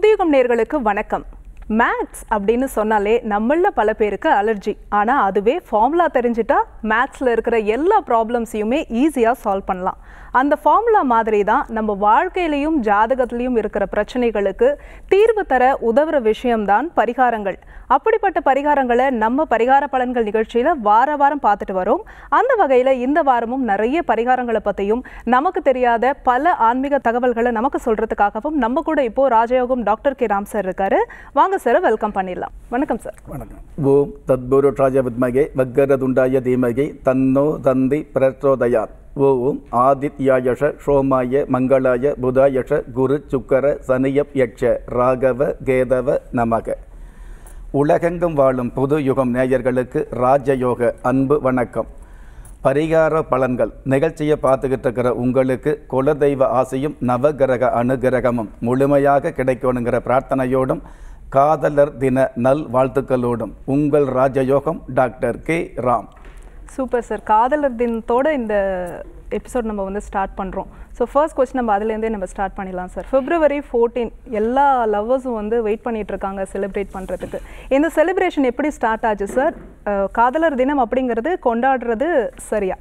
புதியுகம் நேர்களுக்கு வணக்கம் மேத்ஸ் அப்படின்னு சொன்னாலே நம்மள பல பேருக்கு அலர்ஜி ஆனால் அதுவே ஃபார்முலா தெரிஞ்சிட்டா மேத்ஸில் இருக்கிற எல்லா ப்ராப்ளம்ஸையுமே ஈஸியாக சால்வ் பண்ணலாம் அந்த ஃபார்முலா மாதிரி தான் நம்ம வாழ்க்கையிலையும் ஜாதகத்திலையும் இருக்கிற பிரச்சனைகளுக்கு தீர்வு தர உதவுற விஷயம்தான் பரிகாரங்கள் அப்படிப்பட்ட பரிகாரங்களை நம்ம பரிகார பலன்கள் நிகழ்ச்சியில் வார வாரம் பார்த்துட்டு வரோம் அந்த வகையில் இந்த வாரமும் நிறைய பரிகாரங்களை பற்றியும் நமக்கு தெரியாத பல ஆன்மீக தகவல்களை நமக்கு சொல்கிறதுக்காகவும் நம்ம கூட இப்போ ராஜயோகம் டாக்டர் கே ராம் சார் இருக்காரு வாங்க சார் வெல்கம் பண்ணிடலாம் வணக்கம் சார் வணக்கம் ஓம் தத்புருஷாய வித்மகே வக்கரதுண்டாய தீமகி தன்னோ தந்தி பிரச்சோதயாத் ஓம் ஆதித்யாயஷ சோமாய மங்களாய புதாயஷ குரு சுக்கர சனியப் யட்ச ராகவ கேதவ நமக உலகெங்கும் வாழும் புது யுகம் நேயர்களுக்கு ராஜயோக அன்பு வணக்கம் பரிகார பலன்கள் நிகழ்ச்சியை பார்த்துக்கிட்டு இருக்கிற உங்களுக்கு குலதெய்வ ஆசையும் நவகிரக அனுகிரகமும் முழுமையாக கிடைக்கணுங்கிற பிரார்த்தனையோடும் காதலர் தின நல் வாழ்த்துக்களோடும் உங்கள் ராஜயோகம் doctor K Ram super sir காதலர் தினத்தோட இந்த எபிசோட் நம்ம வந்து ஸ்டார்ட் பண்ணுறோம் ஸோ ஃபர்ஸ்ட் கொஸ்டின் நம்ம அதுலேருந்தே நம்ம ஸ்டார்ட் பண்ணிடலாம் சார் பிப்ரவரி ஃபோர்டீன் எல்லா லவ்வர்ஸும் வந்து வெயிட் பண்ணிட்டு இருக்காங்க செலிப்ரேட் பண்ணுறதுக்கு இந்த செலிப்ரேஷன் எப்படி ஸ்டார்ட் ஆச்சு சார் காதலர் தினம் அப்படிங்கிறது கொண்டாடுறது சரியா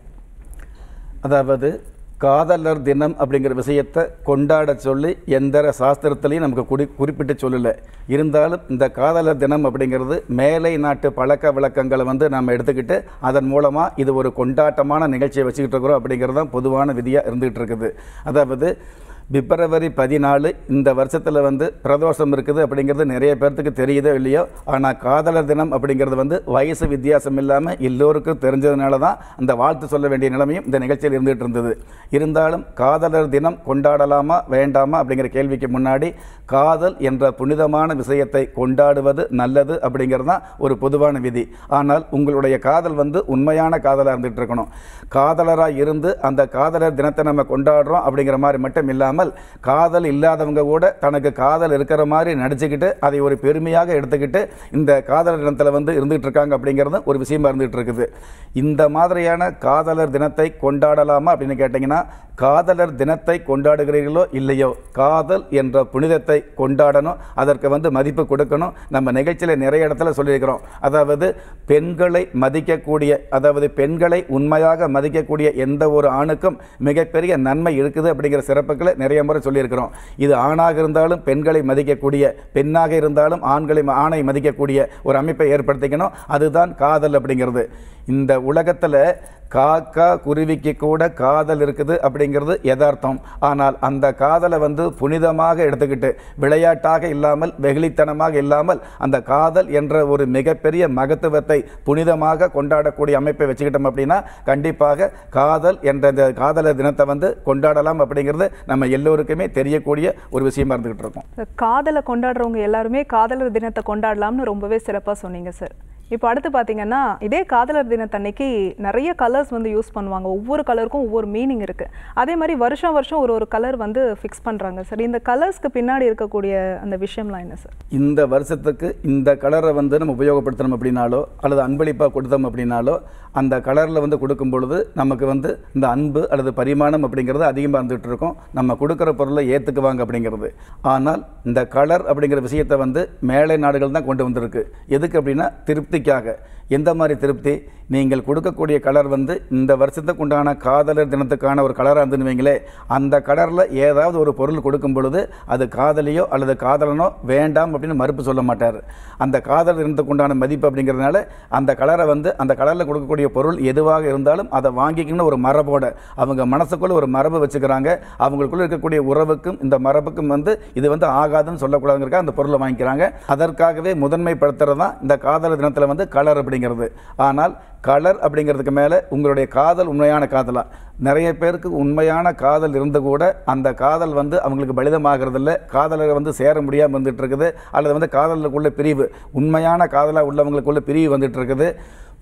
அதாவது காதலர் தினம் அப்படிங்கிற விஷயத்தை கொண்டாட சொல்லி எந்த சாஸ்திரத்திலையும் நமக்கு குறி குறிப்பிட்டு சொல்லலை இருந்தாலும் இந்த காதலர் தினம் அப்படிங்கிறது மேலை நாட்டு பழக்க வழக்கங்களை வந்து நம்ம எடுத்துக்கிட்டு அதன் மூலமாக இது ஒரு கொண்டாட்டமான நிகழ்ச்சியை வச்சுக்கிட்டு இருக்கிறோம் அப்படிங்கிறது தான் பொதுவான விதியாக இருந்துகிட்டு இருக்குது அதாவது பிப்ரவரி பதினாலு இந்த வருஷத்தில் வந்து பிரதோஷம் இருக்குது அப்படிங்கிறது நிறைய பேர்த்துக்கு தெரியுதோ இல்லையோ ஆனால் காதலர் தினம் அப்படிங்கிறது வந்து வயசு வித்தியாசம் இல்லாமல் எல்லோருக்கும் தெரிஞ்சதுனால தான் அந்த வாழ்த்து சொல்ல வேண்டிய நிலைமையும் இந்த நிகழ்ச்சியில் இருந்துகிட்டு இருந்தது இருந்தாலும் காதலர் தினம் கொண்டாடலாமா வேண்டாமா அப்படிங்கிற கேள்விக்கு முன்னாடி காதல் என்ற புனிதமான விஷயத்தை கொண்டாடுவது நல்லது அப்படிங்கிறது தான் ஒரு பொதுவான விதி ஆனால் உங்களுடைய காதல் வந்து உண்மையான காதலாக இருந்துகிட்டு இருக்கணும் காதலராக இருந்து அந்த காதலர் தினத்தை நம்ம கொண்டாடுறோம் அப்படிங்கிற மாதிரி மட்டும் இல்லாமல் காதல் இல்லாதவங்க கூட தனக்கு காதல் இருக்கிற மாதிரி நடிச்சுக்கிட்டு அதை ஒரு பெருமையாக எடுத்துக்கிட்டு இந்த காதலர் தினத்தில் வந்து இருந்துகிட்டு இருக்காங்க அப்படிங்கிறது ஒரு விஷயமா இருந்துகிட்டு இருக்குது இந்த மாதிரியான காதலர் தினத்தை கொண்டாடலாமா அப்படின்னு கேட்டிங்கன்னா காதலர் தினத்தை கொண்டாடுகிறீர்களோ இல்லையோ காதல் என்ற புனிதத்தை கொண்டாடணும் அதற்கு வந்து மதிப்பு கொடுக்கணும் நம்ம நிகழ்ச்சியில் நிறைய இடத்துல சொல்லியிருக்கிறோம் அதாவது பெண்களை மதிக்கக்கூடிய அதாவது பெண்களை உண்மையாக மதிக்கக்கூடிய எந்த ஒரு ஆணுக்கும் மிகப்பெரிய நன்மை இருக்குது அப்படிங்கிற சிறப்புகளை நிறைய முறை சொல்லியிருக்கிறோம் இது ஆணாக இருந்தாலும் பெண்களை மதிக்கக்கூடிய பெண்ணாக இருந்தாலும் ஆண்களை ஆணை மதிக்கக்கூடிய ஒரு அமைப்பை ஏற்படுத்திக்கணும் அதுதான் காதல் அப்படிங்கிறது இந்த உலகத்தில் காக்கா குருவிக்கு கூட காதல் இருக்குது அப்படிங்கிறது யதார்த்தம் ஆனால் அந்த காதலை வந்து புனிதமாக எடுத்துக்கிட்டு விளையாட்டாக இல்லாமல் வெகுளித்தனமாக இல்லாமல் அந்த காதல் என்ற ஒரு மிகப்பெரிய மகத்துவத்தை புனிதமாக கொண்டாடக்கூடிய அமைப்பை வச்சுக்கிட்டோம் அப்படின்னா கண்டிப்பாக காதல் என்ற இந்த காதலர் தினத்தை வந்து கொண்டாடலாம் அப்படிங்கிறது நம்ம எல்லோருக்குமே தெரியக்கூடிய ஒரு விஷயமா இருந்துகிட்டு இருக்கோம் காதலை கொண்டாடுறவங்க எல்லாருமே காதலர் தினத்தை கொண்டாடலாம்னு ரொம்பவே சிறப்பாக சொன்னீங்க சார் இப்போ அடுத்து பார்த்தீங்கன்னா இதே காதலர் தினத்தன்னைக்கு நிறைய கலர்ஸ் வந்து யூஸ் பண்ணுவாங்க ஒவ்வொரு கலருக்கும் ஒவ்வொரு மீனிங் இருக்குது அதே மாதிரி வருஷம் வருஷம் ஒரு ஒரு கலர் வந்து ஃபிக்ஸ் பண்ணுறாங்க சார் இந்த கலர்ஸ்க்கு பின்னாடி இருக்கக்கூடிய அந்த விஷயம்லாம் என்ன சார் இந்த வருஷத்துக்கு இந்த கலரை வந்து நம்ம உபயோகப்படுத்தணும் அப்படின்னாலோ அல்லது அன்பளிப்பாக கொடுத்தோம் அப்படின்னாலோ அந்த கலரில் வந்து கொடுக்கும் பொழுது நமக்கு வந்து இந்த அன்பு அல்லது பரிமாணம் அப்படிங்கிறது அதிகமாக இருந்துகிட்டு இருக்கும் நம்ம கொடுக்குற பொருளை ஏற்றுக்குவாங்க அப்படிங்கிறது ஆனால் இந்த கலர் அப்படிங்கிற விஷயத்தை வந்து மேலை நாடுகள் தான் கொண்டு வந்திருக்கு எதுக்கு அப்படின்னா திருப்திக்காக எந்த மாதிரி திருப்தி நீங்கள் கொடுக்கக்கூடிய கலர் வந்து இந்த வருஷத்துக்கு உண்டான காதலர் தினத்துக்கான ஒரு கலராக இருந்துன்னு வைங்களே அந்த கலரில் ஏதாவது ஒரு பொருள் கொடுக்கும் பொழுது அது காதலியோ அல்லது காதலனோ வேண்டாம் அப்படின்னு மறுப்பு சொல்ல மாட்டார் அந்த காதல் தினத்துக்கு உண்டான மதிப்பு அப்படிங்கிறதுனால அந்த கலரை வந்து அந்த கலரில் கொடுக்கக்கூடிய பொருள் எதுவாக இருந்தாலும் அதை வாங்கிக்கணும்னு ஒரு மரபோட அவங்க மனசுக்குள்ள ஒரு மரபு வச்சுக்கிறாங்க அவங்களுக்குள்ள இருக்கக்கூடிய உறவுக்கும் இந்த மரபுக்கும் வந்து இது வந்து ஆகாதுன்னு சொல்லக்கூடாதுங்கிறக்காக அந்த பொருளை வாங்கிக்கிறாங்க அதற்காகவே முதன்மைப்படுத்துறது தான் இந்த காதலர் தினத்தில் வந்து கலர் அப்படிங்கிறது ஆனால் கலர் அப்படிங்கிறதுக்கு மேலே உங்களுடைய காதல் உண்மையான காதலா நிறைய பேருக்கு உண்மையான காதல் இருந்து கூட அந்த காதல் வந்து அவங்களுக்கு பலிதமாகிறது இல்லை காதலரை வந்து சேர முடியாமல் வந்துட்டு இருக்குது அல்லது வந்து காதலுக்குள்ள பிரிவு உண்மையான காதலாக உள்ளவங்களுக்குள்ள பிரிவு வந்துட்டு இருக்குது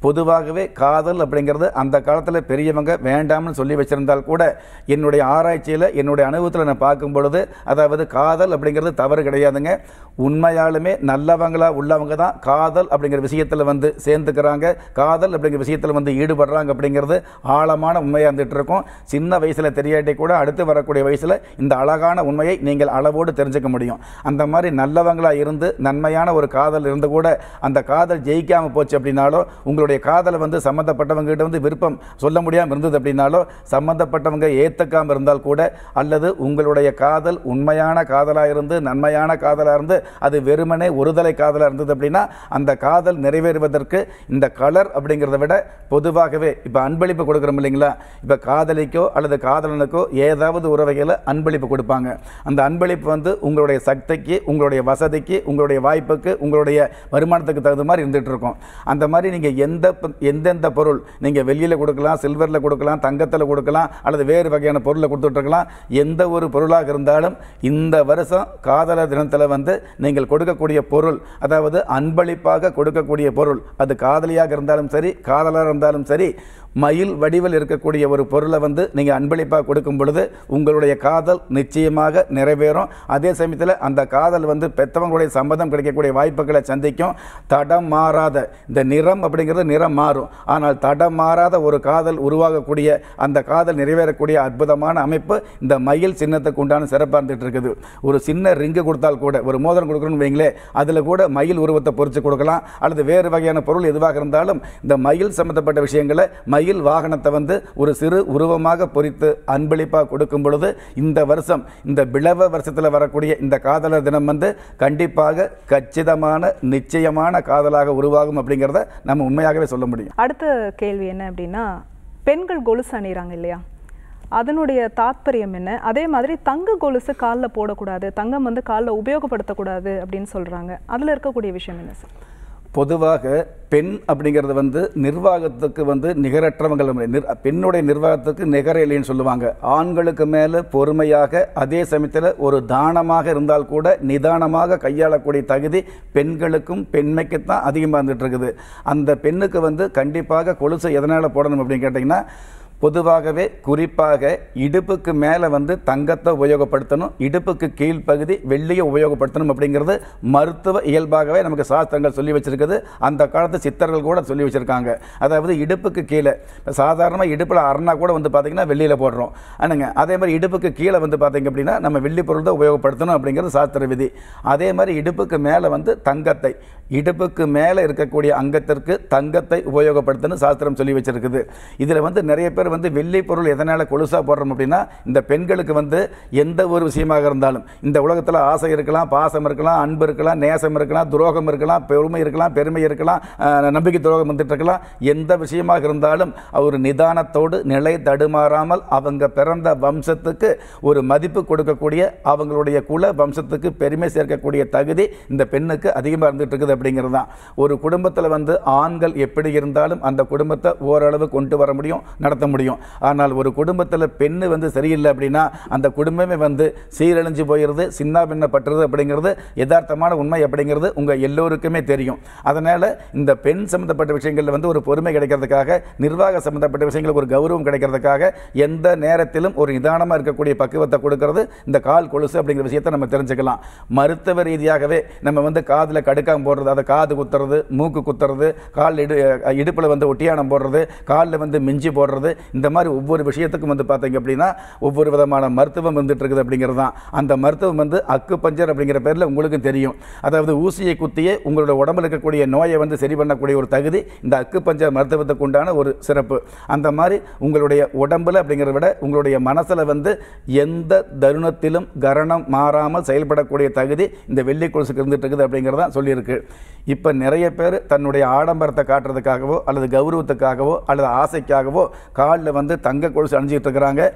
பொதுவாகவே காதல் அப்படிங்கிறது அந்த காலத்தில் பெரியவங்க வேண்டாம்னு சொல்லி வச்சிருந்தால் கூட என்னுடைய ஆராய்ச்சியில் என்னுடைய அனுபவத்தில் நான் பார்க்கும் பொழுது அதாவது காதல் அப்படிங்கிறது தவறு கிடையாதுங்க உண்மையாலுமே நல்லவங்களா உள்ளவங்க தான் காதல் அப்படிங்கிற விஷயத்தில் வந்து சேர்ந்துக்கிறாங்க காதல் அப்படிங்கிற விஷயத்தில் வந்து ஈடுபடுறாங்க அப்படிங்கிறது ஆழமான உண்மையாக இருந்துட்டு இருக்கும் சின்ன வயசில் தெரியாட்டி கூட அடுத்து வரக்கூடிய வயசில் இந்த அழகான உண்மையை நீங்கள் அளவோடு தெரிஞ்சுக்க முடியும் அந்த மாதிரி நல்லவங்களா இருந்து நன்மையான ஒரு காதல் இருந்து கூட அந்த காதல் ஜெயிக்காமல் போச்சு அப்படின்னாலோ உங்களுடைய காதலை வந்து சம்மந்தப்பட்டவங்க கிட்ட வந்து விருப்பம் சொல்ல முடியாமல் இருந்தது அப்படின்னாலோ சம்மந்தப்பட்டவங்க ஏற்றுக்காமல் இருந்தால் கூட அல்லது உங்களுடைய காதல் உண்மையான காதலாக இருந்து நன்மையான காதலாக இருந்து அது வெறுமனே ஒருதலை காதலாக இருந்தது அப்படின்னா அந்த காதல் நிறைவேறுவதற்கு இந்த கலர் அப்படிங்கிறத விட பொதுவாகவே இப்போ அன்பளிப்பு கொடுக்குறோம் இல்லைங்களா இப்போ காதலிக்கோ அல்லது காதலனுக்கோ ஏதாவது ஒரு வகையில் அன்பளிப்பு கொடுப்பாங்க அந்த அன்பளிப்பு வந்து உங்களுடைய சக்திக்கு உங்களுடைய வசதிக்கு உங்களுடைய வாய்ப்புக்கு உங்களுடைய வருமானத்துக்கு தகுந்த மாதிரி இருந்துகிட்டு இருக்கும் அந்த மாதிரி நீங்கள் எந்த ப- எந்தெந்த பொருள் நீங்கள் வெள்ளியில் கொடுக்கலாம் சில்வரில் கொடுக்கலாம் தங்கத்தில் கொடுக்கலாம் அல்லது வேறு வகையான பொருளை கொடுத்துட்ருக்கலாம் எந்த ஒரு பொருளாக இருந்தாலும் இந்த வருஷம் காதலர் தினத்தில் வந்து நீங்கள் கொடுக்கக்கூடிய பொருள் அதாவது அன்பளிப்பாக கொடுக்கக்கூடிய பொருள் அது காதலியாக இருந்தாலும் சரி காதலராக இருந்தாலும் சரி மயில் வடிவில் இருக்கக்கூடிய ஒரு பொருளை வந்து நீங்கள் அன்பளிப்பாக கொடுக்கும் பொழுது உங்களுடைய காதல் நிச்சயமாக நிறைவேறும் அதே சமயத்தில் அந்த காதல் வந்து பெற்றவங்களுடைய சம்மதம் கிடைக்கக்கூடிய வாய்ப்புகளை சந்திக்கும் தடம் மாறாத இந்த நிறம் அப்படிங்கிறது நிறம் மாறும் ஆனால் தடம் மாறாத ஒரு காதல் உருவாகக்கூடிய அந்த காதல் நிறைவேறக்கூடிய அற்புதமான அமைப்பு இந்த மயில் சின்னத்துக்கு உண்டான சிறப்பாக இருந்துட்டு இருக்குது ஒரு சின்ன ரிங்கு கொடுத்தால் கூட ஒரு மோதிரம் கொடுக்கணும்னு வைங்களே அதில் கூட மயில் உருவத்தை பொறிச்சு கொடுக்கலாம் அல்லது வேறு வகையான பொருள் எதுவாக இருந்தாலும் இந்த மயில் சம்பந்தப்பட்ட விஷயங்களை மயில் வாகனத்தை வந்து ஒரு சிறு உருவமாக பொறித்து அன்பளிப்பாக கொடுக்கும் பொழுது இந்த வருஷம் இந்த பிளவ வருஷத்தில் வரக்கூடிய இந்த காதலர் தினம் வந்து கண்டிப்பாக கச்சிதமான நிச்சயமான காதலாக உருவாகும் அப்படிங்கிறத நம்ம உண்மையாகவே சொல்ல முடியும் அடுத்த கேள்வி என்ன அப்படின்னா பெண்கள் கொலுசு அணிகிறாங்க இல்லையா அதனுடைய தாத்பரியம் என்ன அதே மாதிரி தங்க கொலுசு காலில் போடக்கூடாது தங்கம் வந்து காலில் உபயோகப்படுத்தக்கூடாது அப்படின்னு சொல்றாங்க அதுல இருக்கக்கூடிய விஷயம் என்ன சார் பொதுவாக பெண் அப்படிங்கிறது வந்து நிர்வாகத்துக்கு வந்து நிகரற்றவங்கள் நிர் பெண்ணுடைய நிர்வாகத்துக்கு நிகர இல்லைன்னு சொல்லுவாங்க ஆண்களுக்கு மேலே பொறுமையாக அதே சமயத்தில் ஒரு தானமாக இருந்தால் கூட நிதானமாக கையாளக்கூடிய தகுதி பெண்களுக்கும் பெண்மைக்கு தான் அதிகமாக இருந்துட்டு இருக்குது அந்த பெண்ணுக்கு வந்து கண்டிப்பாக கொலுசை எதனால் போடணும் அப்படின்னு கேட்டிங்கன்னா பொதுவாகவே குறிப்பாக இடுப்புக்கு மேலே வந்து தங்கத்தை உபயோகப்படுத்தணும் இடுப்புக்கு கீழ்ப்பகுதி வெள்ளியை உபயோகப்படுத்தணும் அப்படிங்கிறது மருத்துவ இயல்பாகவே நமக்கு சாஸ்திரங்கள் சொல்லி வச்சிருக்குது அந்த காலத்து சித்தர்கள் கூட சொல்லி வச்சிருக்காங்க அதாவது இடுப்புக்கு கீழே இப்போ சாதாரணமாக இடுப்பில் அரணா கூட வந்து பார்த்திங்கன்னா வெள்ளியில் போடுறோம் ஆனுங்க அதே மாதிரி இடுப்புக்கு கீழே வந்து பார்த்திங்க அப்படின்னா நம்ம வெள்ளி பொருள் தான் உபயோகப்படுத்தணும் அப்படிங்கிறது சாஸ்திர விதி அதே மாதிரி இடுப்புக்கு மேலே வந்து தங்கத்தை இடுப்புக்கு மேலே இருக்கக்கூடிய அங்கத்திற்கு தங்கத்தை உபயோகப்படுத்தணும் சாஸ்திரம் சொல்லி வச்சிருக்குது இதில் வந்து நிறைய பேர் வந்து வெள்ளி பொருள் எதனால் கொலுசாக போடுறோம் அப்படின்னா இந்த பெண்களுக்கு வந்து எந்த ஒரு விஷயமாக இருந்தாலும் இந்த உலகத்தில் ஆசை இருக்கலாம் பாசம் இருக்கலாம் அன்பு இருக்கலாம் நேசம் இருக்கலாம் துரோகம் இருக்கலாம் பெருமை இருக்கலாம் பெருமை இருக்கலாம் அஹ், நம்பிக்கை துரோகம் வந்துட்டு இருக்கலாம் எந்த விஷயமாக இருந்தாலும் ஒரு நிதானத்தோடு நிலை தடுமாறாமல் அவங்க பிறந்த வம்சத்துக்கு ஒரு மதிப்பு கொடுக்கக்கூடிய அவங்களுடைய குல வம்சத்துக்கு பெருமை சேர்க்கக்கூடிய தகுதி இந்த பெண்ணுக்கு அதிகமாக இருந்துட்டு இருக்குது அப்படிங்கிறது தான் ஒரு குடும்பத்தில் வந்து ஆண்கள் எப்படி இருந்தாலும் அந்த குடும்பத்தை ஓரளவு கொண்டு வர முடியும் நடத்த முடியும் ஆனால் ஒரு குடும்பத்தில் பெண்ணு வந்து சரியில்லை அப்படின்னா அந்த குடும்பமே வந்து சீரழிஞ்சு போயிடுது சின்ன பின்னப்பட்டுறது அப்படிங்கிறது யதார்த்தமான உண்மை அப்படிங்கிறது உங்கள் எல்லோருக்குமே தெரியும் அதனால் இந்த பெண் சம்மந்தப்பட்ட விஷயங்களில் வந்து ஒரு பொறுமை கிடைக்கிறதுக்காக நிர்வாக சம்மந்தப்பட்ட விஷயங்களுக்கு ஒரு கௌரவம் கிடைக்கிறதுக்காக எந்த நேரத்திலும் ஒரு நிதானமாக இருக்கக்கூடிய பக்குவத்தை கொடுக்கறது இந்த கால் கொலுசு அப்படிங்கிற விஷயத்தை நம்ம தெரிஞ்சுக்கலாம் மருத்துவ ரீதியாகவே நம்ம வந்து காதில் கடுக்காம போடுறது அதை காது குத்துறது மூக்கு குத்துறது கால் இடு இடுப்பில் வந்து ஒட்டியானம் போடுறது காலில் வந்து மிஞ்சி போடுறது இந்த மாதிரி ஒவ்வொரு விஷயத்துக்கும் வந்து பார்த்தீங்க அப்படின்னா ஒவ்வொரு விதமான மருத்துவம் வந்துட்டு இருக்குது அப்படிங்கிறது தான் அந்த மருத்துவம் வந்து அக்கு பஞ்சர் அப்படிங்கிற பேரில் உங்களுக்கும் தெரியும் அதாவது ஊசியை குத்தியே உங்களோட உடம்புல இருக்கக்கூடிய நோயை வந்து சரி பண்ணக்கூடிய ஒரு தகுதி இந்த அக்கு பஞ்சர் மருத்துவத்துக்கு உண்டான ஒரு சிறப்பு அந்த மாதிரி உங்களுடைய உடம்புல அப்படிங்கிறத விட உங்களுடைய மனசில் வந்து எந்த தருணத்திலும் கரணம் மாறாமல் செயல்படக்கூடிய தகுதி இந்த வெள்ளி கொலுசுக்கு இருந்துட்டு இருக்குது அப்படிங்கிறதா சொல்லியிருக்கு இப்போ நிறைய பேர் தன்னுடைய ஆடம்பரத்தை காட்டுறதுக்காகவோ அல்லது கௌரவத்துக்காகவோ அல்லது ஆசைக்காகவோ காலில் வந்து தங்க கொலுசு அணிஞ்சிட்டு இருக்கிறாங்க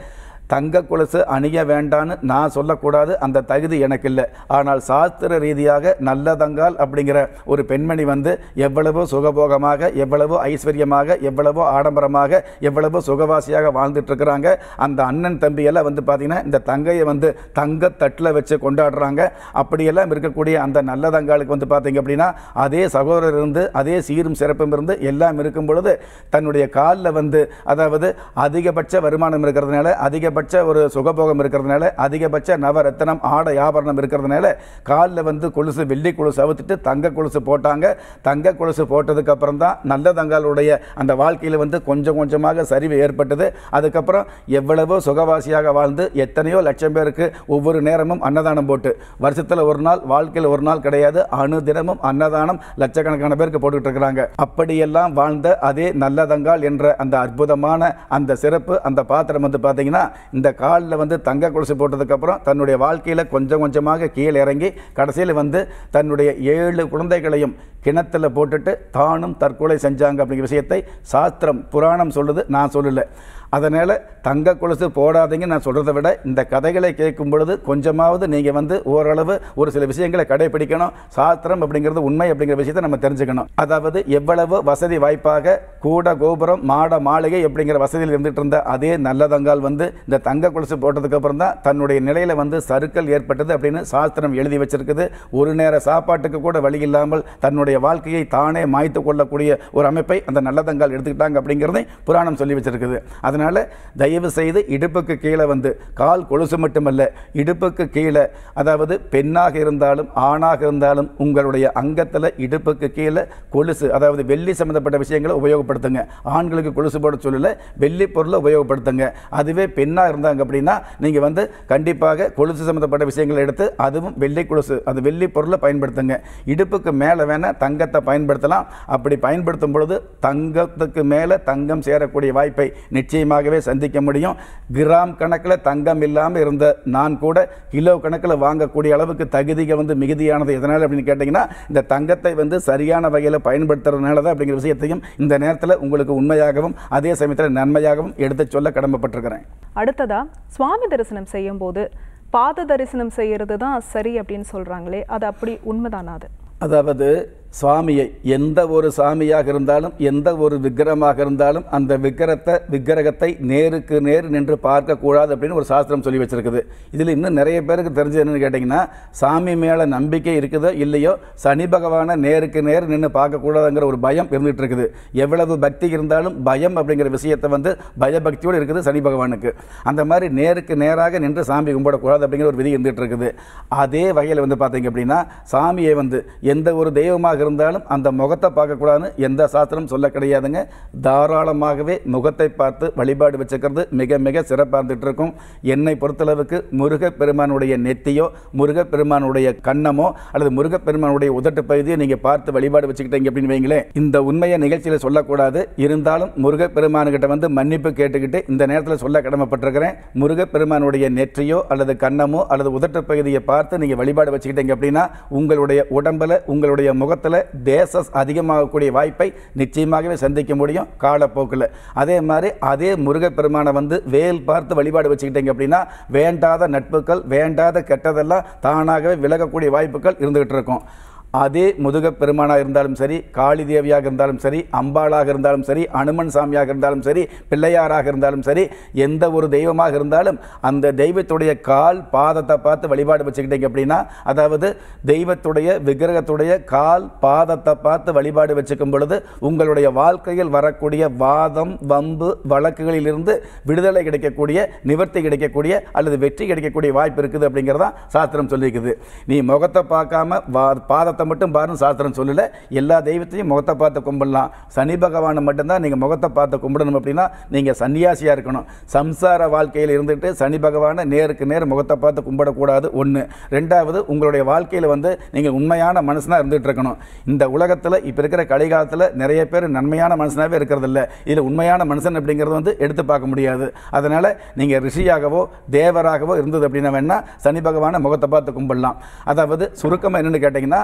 தங்க கொலுசு அணிய வேண்டான்னு நான் சொல்லக்கூடாது அந்த தகுதி எனக்கு இல்லை ஆனால் சாஸ்திர ரீதியாக நல்லதங்கால் அப்படிங்கிற ஒரு பெண்மணி வந்து எவ்வளவோ சுகபோகமாக எவ்வளவோ ஐஸ்வர்யமாக எவ்வளவோ ஆடம்பரமாக எவ்வளவோ சுகவாசியாக வாழ்ந்துட்டு இருக்கிறாங்க அந்த அண்ணன் தம்பியெல்லாம் வந்து பார்த்தீங்கன்னா இந்த தங்கையை வந்து தங்க தட்டில் வச்சு கொண்டாடுறாங்க அப்படியெல்லாம் இருக்கக்கூடிய அந்த நல்லதங்காலுக்கு வந்து பார்த்தீங்க அப்படின்னா அதே சகோதரர் இருந்து அதே சீரும் சிறப்பும் இருந்து எல்லாம் இருக்கும் பொழுது தன்னுடைய காலில் வந்து அதாவது அதிகபட்ச வருமானம் இருக்கிறதுனால அதிகபட்ச ஒரு சுகபோகம் இருக்கிறதுனால அதிகபட்ச நவரத்தனம் ஆடை ஆபரணம் இருக்கிறதுனால காலில் வந்து கொலுசு வெள்ளி கொலுசு அவுத்துட்டு தங்க கொலுசு போட்டாங்க தங்க கொலுசு போட்டதுக்கு அப்புறம் தான் நல்ல தங்காலுடைய அந்த வாழ்க்கையில் வந்து கொஞ்சம் கொஞ்சமாக சரிவு ஏற்பட்டது அதுக்கப்புறம் எவ்வளவோ சுகவாசியாக வாழ்ந்து எத்தனையோ லட்சம் பேருக்கு ஒவ்வொரு நேரமும் அன்னதானம் போட்டு வருஷத்தில் ஒரு நாள் வாழ்க்கையில் ஒரு நாள் கிடையாது அனுதினமும் அன்னதானம் லட்சக்கணக்கான பேருக்கு போட்டுக்கிட்டு இருக்கிறாங்க அப்படியெல்லாம் வாழ்ந்த அதே நல்லதங்கால் என்ற அந்த அற்புதமான அந்த சிறப்பு அந்த பாத்திரம் வந்து பார்த்தீங்கன்னா இந்த காலில் வந்து தங்க கொலுசு போட்டதுக்கப்புறம் தன்னுடைய வாழ்க்கையில் கொஞ்சம் கொஞ்சமாக கீழே இறங்கி கடைசியில் வந்து தன்னுடைய ஏழு குழந்தைகளையும் கிணத்துல போட்டுட்டு தானும் தற்கொலை செஞ்சாங்க அப்படிங்கிற விஷயத்தை சாஸ்திரம் புராணம் சொல்லுது நான் சொல்லலை அதனால் தங்க கொலுசு போடாதீங்க நான் சொல்கிறத விட இந்த கதைகளை கேட்கும் பொழுது கொஞ்சமாவது நீங்கள் வந்து ஓரளவு ஒரு சில விஷயங்களை கடைபிடிக்கணும் சாஸ்திரம் அப்படிங்கிறது உண்மை அப்படிங்கிற விஷயத்தை நம்ம தெரிஞ்சுக்கணும் அதாவது எவ்வளவு வசதி வாய்ப்பாக கூட கோபுரம் மாட மாளிகை அப்படிங்கிற வசதியில் இருந்துட்டு இருந்த அதே நல்லதங்கால் வந்து இந்த தங்க கொலுசு போட்டதுக்கு அப்புறம் தான் தன்னுடைய நிலையில் வந்து சறுக்கல் ஏற்பட்டது அப்படின்னு சாஸ்திரம் எழுதி வச்சிருக்குது ஒரு நேர சாப்பாட்டுக்கு கூட வழி இல்லாமல் தன்னுடைய வாழ்க்கையை தானே மாய்த்து கொள்ளக்கூடிய ஒரு அமைப்பை அந்த நல்லதங்கால் எடுத்துக்கிட்டாங்க அப்படிங்கிறதை புராணம் சொல்லி வச்சிருக்குது அதனால் தயவு செய்து இடுப்புக்கு கீழே வந்து கால் கொலுசு மட்டுமல்ல இடுப்புக்கு கீழே அதாவது பெண்ணாக இருந்தாலும் ஆணாக இருந்தாலும் உங்களுடைய அங்கத்தில் இடுப்புக்கு கீழே கொலுசு அதாவது வெள்ளி சம்மந்தப்பட்ட விஷயங்களை உபயோகப்படுத்துங்க ஆண்களுக்கு கொலுசு போட சொல்லல வெள்ளி பொருளை உபயோகப்படுத்துங்க அதுவே பெண்ணாக இருந்தாங்க அப்படின்னா நீங்கள் வந்து கண்டிப்பாக கொலுசு சம்மந்தப்பட்ட விஷயங்களை எடுத்து அதுவும் வெள்ளி கொலுசு அது வெள்ளி பொருளை பயன்படுத்துங்க இடுப்புக்கு மேலே வேணால் தங்கத்தை பயன்படுத்தலாம் அப்படி பயன்படுத்தும் பொழுது தங்கத்துக்கு மேலே தங்கம் சேரக்கூடிய வாய்ப்பை நிச்சயமாகவே சந்திக்க முடியும் கிராம் கணக்கில் தங்கம் இல்லாமல் இருந்த நான் கூட கிலோ கணக்கில் வாங்கக்கூடிய அளவுக்கு தகுதிகள் வந்து மிகுதியானது எதனால் அப்படின்னு கேட்டிங்கன்னா இந்த தங்கத்தை வந்து சரியான வகையில் பயன்படுத்துறதுனால தான் அப்படிங்கிற விஷயத்தையும் இந்த நேரத்தில் உங்களுக்கு உண்மையாகவும் அதே சமயத்தில் நன்மையாகவும் எடுத்து சொல்ல கடமைப்பட்டிருக்கிறேன் அடுத்ததா சுவாமி தரிசனம் செய்யும்போது பாத தரிசனம் செய்யறது தான் சரி அப்படின்னு சொல்றாங்களே அது அப்படி உண்மைதானா அது அதாவது சுவாமியை எந்த ஒரு சாமியாக இருந்தாலும் எந்த ஒரு விக்கிரமாக இருந்தாலும் அந்த விக்கிரத்தை விக்கிரகத்தை நேருக்கு நேர் நின்று பார்க்கக்கூடாது அப்படின்னு ஒரு சாஸ்திரம் சொல்லி வச்சிருக்குது இதில் இன்னும் நிறைய பேருக்கு தெரிஞ்சது என்னன்னு கேட்டிங்கன்னா சாமி மேலே நம்பிக்கை இருக்குதோ இல்லையோ சனி பகவானை நேருக்கு நேர் நின்று பார்க்கக்கூடாதுங்கிற ஒரு பயம் இருந்துகிட்டு இருக்குது எவ்வளவு பக்தி இருந்தாலும் பயம் அப்படிங்கிற விஷயத்தை வந்து பயபக்தியோடு இருக்குது சனி பகவானுக்கு அந்த மாதிரி நேருக்கு நேராக நின்று சாமி கும்பிடக்கூடாது அப்படிங்கிற ஒரு விதி இருந்துகிட்டு இருக்குது அதே வகையில் வந்து பார்த்தீங்க அப்படின்னா சாமியை வந்து எந்த ஒரு தெய்வமாக இருந்தாலும் அந்த முகத்தை பார்க்கக்கூடாதுன்னு எந்த சாஸ்திரம் சொல்ல கிடையாதுங்க தாராளமாகவே முகத்தை பார்த்து வழிபாடு வச்சுக்கிறது மிக மிக சிறப்பாக இருந்துட்டு இருக்கும் என்னை பொறுத்தளவுக்கு முருகப்பெருமானுடைய நெத்தியோ முருகப்பெருமானுடைய கண்ணமோ அல்லது முருகப்பெருமானுடைய உதட்டு பகுதியை நீங்கள் பார்த்து வழிபாடு வச்சுக்கிட்டீங்க அப்படின்னு வைங்களேன் இந்த உண்மையை நிகழ்ச்சியில் சொல்லக்கூடாது இருந்தாலும் முருகப்பெருமானுக்கிட்ட வந்து மன்னிப்பு கேட்டுக்கிட்டு இந்த நேரத்தில் சொல்ல கடமைப்பட்டிருக்கிறேன் முருகப்பெருமானுடைய நெற்றியோ அல்லது கண்ணமோ அல்லது உதட்டு பகுதியை பார்த்து நீங்கள் வழிபாடு வச்சுக்கிட்டீங்க அப்படின்னா உங்களுடைய உடம்பில் உங்களுடைய முகத்தில் தேசஸ் அதிகமாகக்கூடிய வாய்ப்பை நிச்சயமாகவே சந்திக்க முடியும் காலப்போக்கில் அதே மாதிரி அதே முருகப்பெருமானை வந்து வேல் பார்த்து வழிபாடு வச்சுக்கிட்டீங்க அப்படின்னா வேண்டாத நட்புகள் வேண்டாத கெட்டதெல்லாம் தானாகவே விலகக்கூடிய வாய்ப்புகள் இருந்துகிட்டு இருக்கும் அதே முதுகப் பெருமானாக இருந்தாலும் சரி காளி தேவியாக இருந்தாலும் சரி அம்பாளாக இருந்தாலும் சரி அனுமன் சாமியாக இருந்தாலும் சரி பிள்ளையாராக இருந்தாலும் சரி எந்த ஒரு தெய்வமாக இருந்தாலும் அந்த தெய்வத்துடைய கால் பாதத்தை பார்த்து வழிபாடு வச்சுக்கிட்டீங்க அப்படின்னா அதாவது தெய்வத்துடைய விக்கிரகத்துடைய கால் பாதத்தை பார்த்து வழிபாடு வச்சுக்கும் பொழுது உங்களுடைய வாழ்க்கையில் வரக்கூடிய வாதம் வம்பு வழக்குகளிலிருந்து விடுதலை கிடைக்கக்கூடிய நிவர்த்தி கிடைக்கக்கூடிய அல்லது வெற்றி கிடைக்கக்கூடிய வாய்ப்பு இருக்குது அப்படிங்கிறதான் சாஸ்திரம் சொல்லியிருக்குது நீ முகத்தை பார்க்காம வா பாதத்தை மட்டும் பாருன்னு சாஸ்திரம் சொல்லல எல்லா தெய்வத்தையும் முகத்தை பார்த்து கும்பிடலாம் சனி பகவானை மட்டும்தான் நீங்கள் முகத்தை பார்த்து கும்பிடணும் அப்படின்னா நீங்கள் சன்னியாசியாக இருக்கணும் சம்சார வாழ்க்கையில் இருந்துட்டு சனி பகவானை நேருக்கு நேர் முகத்தை பார்த்து கும்பிடக்கூடாது ஒன்று ரெண்டாவது உங்களுடைய வாழ்க்கையில் வந்து நீங்கள் உண்மையான மனுஷனாக இருந்துகிட்டு இருக்கணும் இந்த உலகத்தில் இப்போ இருக்கிற கலிகாலத்தில் நிறைய பேர் நன்மையான மனுஷனாகவே இருக்கிறதில்ல இதில் உண்மையான மனுஷன் அப்படிங்கிறது வந்து எடுத்து பார்க்க முடியாது அதனால் நீங்கள் ரிஷியாகவோ தேவராகவோ இருந்தது அப்படின்னா வேணால் சனி பகவானை முகத்தை பார்த்து கும்பிடலாம் அதாவது சுருக்கமாக என்னென்னு கேட்டிங்கன்னா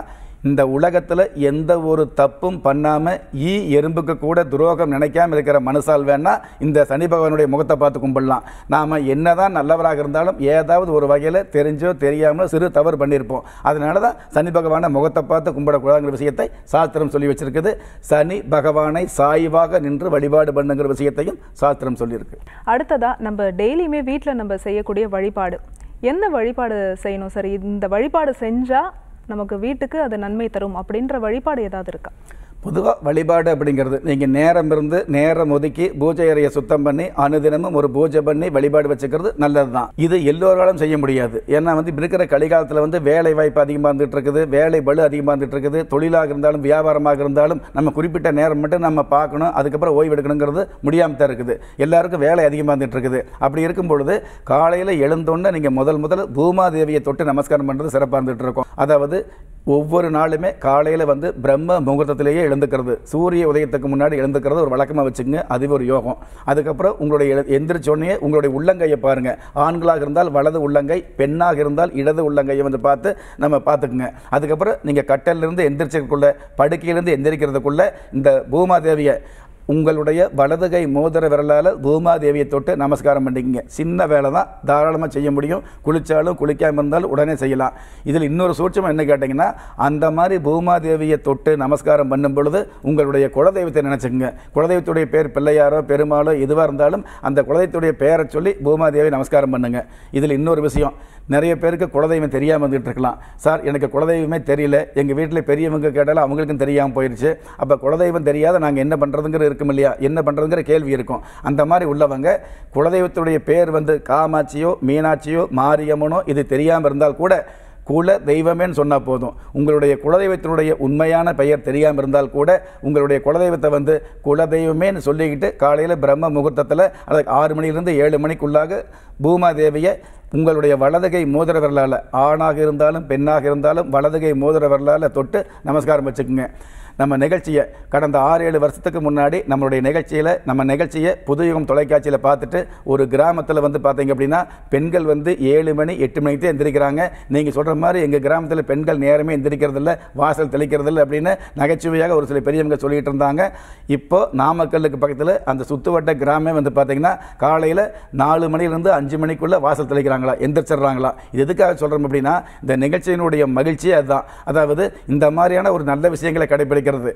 இந்த உலகத்தில் எந்த ஒரு தப்பும் பண்ணாமல் ஈ எறும்புக்கு கூட துரோகம் நினைக்காம இருக்கிற மனுஷால் வேணா இந்த சனி பகவானுடைய முகத்தை பார்த்து கும்பிடலாம் நாம் என்னதான் நல்லவராக இருந்தாலும் ஏதாவது ஒரு வகையில் தெரிஞ்சோ தெரியாமலோ சிறு தவறு பண்ணியிருப்போம் அதனால தான் சனி பகவானை முகத்தை பார்த்து கும்பிடக்கூடாதுங்கிற விஷயத்தை சாஸ்திரம் சொல்லி வச்சிருக்குது சனி பகவானை சாய்வாக நின்று வழிபாடு பண்ணுங்கிற விஷயத்தையும் சாஸ்திரம் சொல்லியிருக்கு அடுத்ததா நம்ம டெய்லியுமே வீட்டில் நம்ம செய்யக்கூடிய வழிபாடு என்ன வழிபாடு செய்யணும் சார் இந்த வழிபாடு செஞ்சா நமக்கு வீட்டுக்கு அது நன்மை தரும் அப்படின்ற வழிபாடு ஏதாவது இருக்கா பொதுவாக வழிபாடு அப்படிங்கிறது நீங்கள் நேரம் இருந்து நேரம் ஒதுக்கி பூஜை அறையை சுத்தம் பண்ணி அனுதினமும் ஒரு பூஜை பண்ணி வழிபாடு வச்சுக்கிறது நல்லது தான் இது எல்லோராலும் செய்ய முடியாது ஏன்னா வந்து இப்ப இருக்கிற கலிகாலத்தில் வந்து வேலை வாய்ப்பு அதிகமாக இருந்துட்டு இருக்குது வேலை பளு அதிகமாக இருந்துட்டு இருக்குது தொழிலாக இருந்தாலும் வியாபாரமாக இருந்தாலும் நம்ம குறிப்பிட்ட நேரம் மட்டும் நம்ம பார்க்கணும் அதுக்கப்புறம் ஓய்வு எடுக்கணுங்கிறது முடியாமல் தான் இருக்குது எல்லாருக்கும் வேலை அதிகமாக இருந்துட்டு இருக்குது அப்படி இருக்கும் பொழுது காலையில் எழுந்தோன்னே நீங்கள் முதல் முதல் பூமாதேவியை தொட்டு நமஸ்காரம் பண்ணுறது சிறப்பாக இருந்துட்டு இருக்கும் அதாவது ஒவ்வொரு நாளுமே காலையில் வந்து பிரம்ம முகூர்த்தத்திலேயே எழுந்துக்கிறது சூரிய உதயத்துக்கு முன்னாடி எழுந்துக்கிறது ஒரு வழக்கமாக வச்சுக்கோங்க அதுவே ஒரு யோகம் அதுக்கப்புறம் உங்களுடைய எழு எந்திரிச்சோடனே உங்களுடைய உள்ளங்கையை பாருங்கள் ஆண்களாக இருந்தால் வலது உள்ளங்கை பெண்ணாக இருந்தால் இடது உள்ளங்கையை வந்து பார்த்து நம்ம பார்த்துக்குங்க அதுக்கப்புறம் நீங்கள் கட்டலிருந்து எந்திரிச்சதுக்குள்ள படுக்கையிலேருந்து எந்திரிக்கிறதுக்குள்ள இந்த பூமாதேவியை உங்களுடைய வலதுகை மோதிர விரலால் பூமாதேவியை தொட்டு நமஸ்காரம் பண்ணிக்கங்க சின்ன வேலை தான் தாராளமாக செய்ய முடியும் குளிச்சாலும் குளிக்காமல் இருந்தாலும் உடனே செய்யலாம் இதில் இன்னொரு சூட்சம் என்ன கேட்டிங்கன்னா அந்த மாதிரி பூமாதேவியை தொட்டு நமஸ்காரம் பண்ணும் பொழுது உங்களுடைய குலதெய்வத்தை நினச்சிக்கங்க குலதெய்வத்துடைய பேர் பிள்ளையாரோ பெருமாளோ எதுவாக இருந்தாலும் அந்த குலதெய்வத்துடைய பேரை சொல்லி பூமாதேவி நமஸ்காரம் பண்ணுங்க இதில் இன்னொரு விஷயம் நிறைய பேருக்கு குலதெய்வம் தெரியாமல் வந்துட்டு இருக்கலாம் சார் எனக்கு குலதெய்வமே தெரியல எங்கள் வீட்டில் பெரியவங்க கேட்டாலும் அவங்களுக்கும் தெரியாமல் போயிடுச்சு அப்போ குலதெய்வம் தெரியாத நாங்கள் என்ன பண்ணுறதுங்கிற இருக்கும் இல்லையா என்ன பண்ணுறதுங்கிற கேள்வி இருக்கும் அந்த மாதிரி உள்ளவங்க குலதெய்வத்துடைய பேர் வந்து காமாட்சியோ மீனாட்சியோ மாரியம்மனோ இது தெரியாமல் இருந்தால் கூட குல தெய்வமேன்னு சொன்னால் போதும் உங்களுடைய குலதெய்வத்தினுடைய உண்மையான பெயர் தெரியாமல் இருந்தால் கூட உங்களுடைய குலதெய்வத்தை வந்து குலதெய்வமேன்னு சொல்லிக்கிட்டு காலையில் பிரம்ம முகூர்த்தத்தில் அது ஆறு மணிலிருந்து ஏழு மணிக்குள்ளாக பூமாதேவியை உங்களுடைய வலதுகை மோதிர விரலால் ஆணாக இருந்தாலும் பெண்ணாக இருந்தாலும் வலதுகை மோதிர விரலால் தொட்டு நமஸ்காரம் வச்சுக்கோங்க நம்ம நிகழ்ச்சியை கடந்த ஆறு ஏழு வருஷத்துக்கு முன்னாடி நம்மளுடைய நிகழ்ச்சியில் நம்ம நிகழ்ச்சியை புதுயுகம் தொலைக்காட்சியில் பார்த்துட்டு ஒரு கிராமத்தில் வந்து பார்த்தீங்க அப்படின்னா பெண்கள் வந்து ஏழு மணி எட்டு மணிக்கு தான் எந்திரிக்கிறாங்க நீங்கள் சொல்கிற மாதிரி எங்கள் கிராமத்தில் பெண்கள் நேரமே எந்திரிக்கிறதில்ல வாசல் தெளிக்கிறதில்ல அப்படின்னு நகைச்சுவையாக ஒரு சில பெரியவங்க சொல்லிட்டு இருந்தாங்க இப்போ நாமக்கல்லுக்கு பக்கத்தில் அந்த சுத்துவட்ட கிராமே வந்து பார்த்தீங்கன்னா காலையில் நாலு மணிலேருந்து அஞ்சு மணிக்குள்ளே வாசல் தெளிக்கிறாங்களா எந்திரிச்சிடுறாங்களா இது எதுக்காக சொல்கிறோம் அப்படின்னா இந்த நிகழ்ச்சியினுடைய மகிழ்ச்சியே அதுதான் அதாவது இந்த மாதிரியான ஒரு நல்ல விஷயங்களை கடைபிடிக்கிறது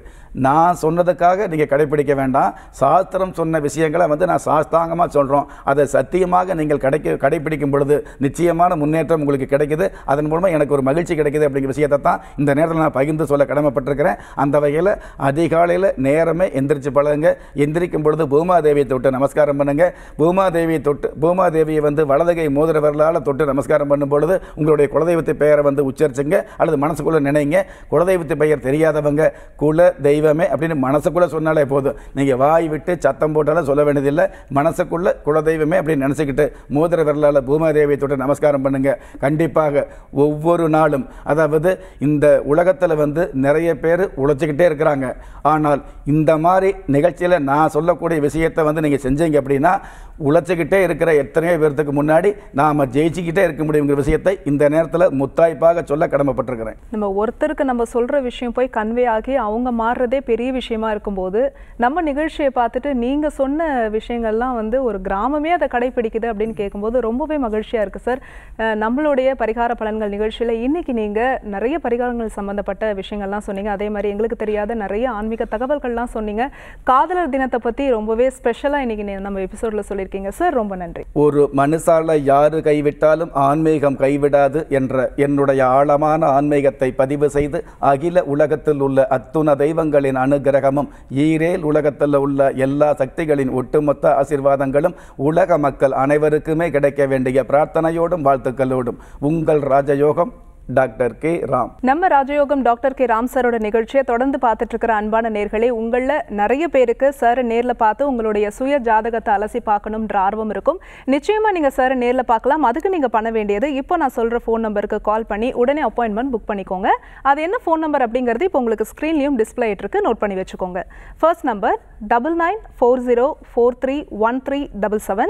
நான் சொன்னதுக்காக நீங்கள் கடைபிடிக்க வேண்டாம் சாஸ்திரம் சொன்ன விஷயங்களை வந்து நான் சாஸ்தாங்கமாக சொல்கிறோம் அதை சத்தியமாக நீங்கள் கிடைக்க கடைபிடிக்கும் பொழுது நிச்சயமான முன்னேற்றம் உங்களுக்கு கிடைக்குது அதன் மூலமாக எனக்கு ஒரு மகிழ்ச்சி கிடைக்குது அப்படிங்கிற விஷயத்தை தான் இந்த நேரத்தில் நான் பகிர்ந்து சொல்ல கடமைப்பட்டிருக்கிறேன் அந்த வகையில் அதிகாலையில் நேரமே எந்திரிச்சு பழகுங்க எந்திரிக்கும் பொழுது பூமாதேவியை தொட்டு நமஸ்காரம் பண்ணுங்க பூமாதேவியை தொட்டு பூமாதேவியை வந்து வலதுகை மோதிர விரலால் தொட்டு நமஸ்காரம் பண்ணும் பொழுது உங்களுடைய குலதெய்வத்தை பெயரை வந்து உச்சரிச்சுங்க அல்லது மனசுக்குள்ளே நினைங்க குலதெய்வத்தை பெயர் தெரியாதவங்க குல தெய்வமே அப்படின்னு மனசுக்குள்ளே சொன்னாலே போதும் நீங்கள் வாய் விட்டு சத்தம் போட்டாலும் சொல்ல வேண்டியதில்லை மனசுக்குள்ளே குலதெய்வமே அப்படின்னு நினச்சிக்கிட்டு மோதிர விரலால் பூமாதேவியை தொட்டு நமஸ்காரம் பண்ணுங்க கண்டிப்பாக ஒவ்வொரு நாளும் அதாவது இந்த உலகத்தில் வந்து நிறைய பேர் உழைச்சிக்கிட்டே இருக்கிறாங்க ஆனால் இந்த மாதிரி நிகழ்ச்சியில் நான் சொல்லக்கூடிய விஷயத்தை வந்து நீங்கள் செஞ்சீங்க அப்படின்னா உழைச்சிக்கிட்டே இருக்கிற எத்தனையோ பேர்த்துக்கு முன்னாடி நாம் ஜெயிச்சுக்கிட்டே இருக்க முடியுங்கிற விஷயத்தை இந்த நேரத்தில் முத்தாய்ப்பாக சொல்ல கடமைப்பட்டிருக்கிறேன் நம்ம ஒருத்தருக்கு நம்ம சொல்ற விஷயம் போய் கன்வே ஆகி அவங்க மாறுறதே பெரிய விஷயமா இருக்கும்போது நம்ம நிகழ்ச்சியை பார்த்துட்டு நீங்க சொன்ன விஷயங்கள்லாம் வந்து ஒரு கிராமமே அதை கடைபிடிக்குது அப்படின்னு கேட்கும்போது ரொம்பவே மகிழ்ச்சியா இருக்கு சார் அஹ் நம்மளுடைய பரிகார பலன்கள் நிகழ்ச்சியில இன்னைக்கு நீங்க நிறைய பரிகாரங்கள் சம்பந்தப்பட்ட விஷயங்கள்லாம் சொன்னீங்க அதே மாதிரி எங்களுக்கு தெரியாத நிறைய ஆன்மீக தகவல்கள்லாம் சொன்னீங்க காதலர் தினத்தை பத்தி ரொம்பவே ஸ்பெஷலா இன்னைக்கு நீ- நம்ம எபிசோட்ல சொல்லியிருக்கீங்க சார் ரொம்ப நன்றி ஒரு மனுஷால யாரு கைவிட்டாலும் ஆன்மீகம் கைவிடாது என்ற என்னுடைய ஆழமான ஆன்மீகத்தை பதிவு செய்து அகில உலகத்தில் உள்ள அத்துண தெய்வங்களின் அனுகிரகமும் ஈரேல் உலகத்தில் உள்ள எல்லா சக்திகளின் ஒட்டுமொத்த ஆசீர்வாதங்களும் உலக மக்கள் அனைவருக்குமே கிடைக்க வேண்டிய பிரார்த்தனையோடும் வாழ்த்துக்களோடும் உங்கள் ராஜயோகம் டாக்டர் கே ராம் நம்ம ராஜயோகம் டாக்டர் கே ராம் சாரோட நிகழ்ச்சியை தொடர்ந்து பார்த்துட்டு இருக்கிற அன்பான நேர்களே உங்களில் நிறைய பேருக்கு சார் நேரில் பார்த்து உங்களுடைய சுய ஜாதகத்தை அலசி பார்க்கணுன்ற ஆர்வம் இருக்கும் நிச்சயமா நீங்க சார் நேரில் பார்க்கலாம் அதுக்கு நீங்க பண்ண வேண்டியது இப்போ நான் சொல்ற ஃபோன் நம்பருக்கு கால் பண்ணி உடனே அப்பாயின்மெண்ட் புக் பண்ணிக்கோங்க அது என்ன ஃபோன் நம்பர் அப்படிங்கிறது இப்போ உங்களுக்கு ஸ்க்ரீன்லையும் டிஸ்பிளே இருக்கு நோட் பண்ணி வச்சுக்கோங்க first number double nine four zero four three one three double seven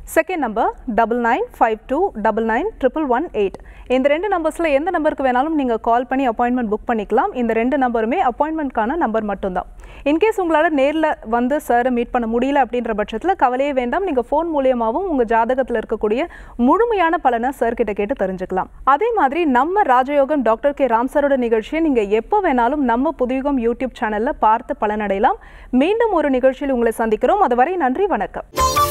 second number double nine five two double nine triple one eight இந்த ரெண்டு நம்பர்ஸில் எந்த நம்பருக்கு வேணாலும் நீங்கள் கால் பண்ணி அப்பாயின்மெண்ட் புக் பண்ணிக்கலாம் இந்த ரெண்டு நம்பருமே அப்பாயின்மெண்ட்கான நம்பர் மட்டும்தான் இன்கேஸ் உங்களால் நேரில் வந்து சாரை மீட் பண்ண முடியல அப்படின்ற பட்சத்தில் கவலையே வேண்டாம் நீங்கள் ஃபோன் மூலியமாகவும் உங்கள் ஜாதகத்தில் இருக்கக்கூடிய முழுமையான பலனை சார் கிட்ட கேட்டு தெரிஞ்சுக்கலாம் அதே மாதிரி நம்ம ராஜயோகம் டாக்டர் கே ராம் சாரோட நிகழ்ச்சியை நீங்கள் எப்போ வேணாலும் நம்ம புதுயுகம் யூடியூப் சேனலில் பார்த்து பலனடையலாம் மீண்டும் ஒரு நிகழ்ச்சியில் உங்களை சந்திக்கிறோம் அதுவரை நன்றி வணக்கம்